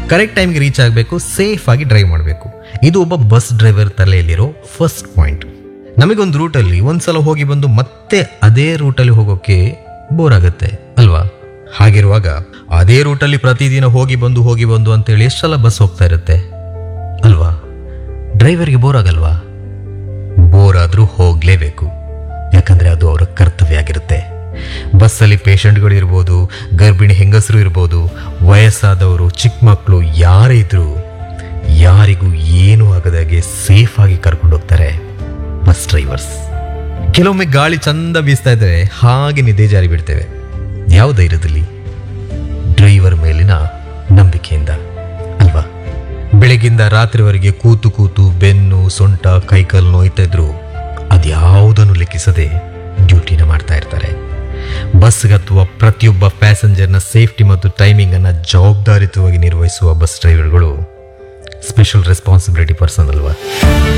correct ಟೈಮ್ಗೆ reach ಆಗಬೇಕು safe ಆಗಿ ಡ್ರೈವ್ ಮಾಡಬೇಕು ಇದು ಒಬ್ಬ ಬಸ್ ಡ್ರೈವರ್ ತಲೆಯಲ್ಲಿರೋ ಫಸ್ಟ್ ಪಾಯಿಂಟ್ ನಮಗೊಂದು ರೂಟಲ್ಲಿ ಒಂದ್ಸಲ ಹೋಗಿ ಬಂದು ಮತ್ತೆ ಅದೇ ರೂಟಲ್ಲಿ ಹೋಗೋಕೆ ಬೋರ್ ಆಗುತ್ತೆ ಅಲ್ವಾ ಹಾಗಿರುವಾಗ ಅದೇ ರೂಟಲ್ಲಿ ಪ್ರತಿದಿನ ಹೋಗಿ ಬಂದು ಹೋಗಿ ಬಂದು ಅಂತೇಳಿ ಎಷ್ಟು ಸಲ ಬಸ್ ಹೋಗ್ತಾ ಇರುತ್ತೆ ಅಲ್ವಾ ಡ್ರೈವರ್ಗೆ ಬೋರ್ ಆಗಲ್ವಾ ಬೋರ್ ಆದರೂ ಹೋಗಲೇಬೇಕು ಯಾಕಂದರೆ ಅದು ಅವರ ಕರ್ತವ್ಯ ಆಗಿರುತ್ತೆ ಬಸ್ಸಲ್ಲಿ ಪೇಷಂಟ್ಗಳು ಇರ್ಬೋದು ಗರ್ಭಿಣಿ ಹೆಂಗಸರು ಇರ್ಬೋದು ವಯಸ್ಸಾದವರು ಚಿಕ್ಕ ಮಕ್ಕಳು ಯಾರೇ ಇದ್ರೂ ಯಾರಿಗೂ ಏನೂ ಆಗದಾಗೆ ಸೇಫ್ ಆಗಿ ಕರ್ಕೊಂಡು ಹೋಗ್ತಾರೆ ಬಸ್ ಡ್ರೈವರ್ಸ್ ಕೆಲವೊಮ್ಮೆ ಗಾಳಿ ಚಂದ ಬೀಸ್ತಾ ಇದ್ದೇವೆ ಹಾಗೆ ನಿದ್ದೆ ಜಾರಿ ಬಿಡ್ತೇವೆ ಯಾವ ಧೈರ್ಯದಲ್ಲಿ ಡ್ರೈವರ್ ಮೇಲಿನ ನಂಬಿಕೆಯಿಂದ ಅಲ್ವಾ ಬೆಳಗಿಂದ ರಾತ್ರಿವರೆಗೆ ಕೂತು ಕೂತು ಬೆನ್ನು ಸೊಂಟ ಕೈಕಾಲು ನೋಯ್ತಾ ಇದ್ರು ಅದ್ಯಾವುದನ್ನು ಲೆಕ್ಕಿಸದೆ ಡ್ಯೂಟಿನ ಮಾಡ್ತಾ ಇರ್ತಾರೆ ಬಸ್ಗತ್ತುವ ಪ್ರತಿಯೊಬ್ಬ ಪ್ಯಾಸೆಂಜರ್ನ ಸೇಫ್ಟಿ ಮತ್ತು ಟೈಮಿಂಗ್ ಅನ್ನ ಜವಾಬ್ದಾರಿತವಾಗಿ ನಿರ್ವಹಿಸುವ ಬಸ್ ಡ್ರೈವರ್ಗಳು ಸ್ಪೆಷಲ್ ರೆಸ್ಪಾನ್ಸಿಬಿಲಿಟಿ ಪರ್ಸನ್ ಅಲ್ವಾ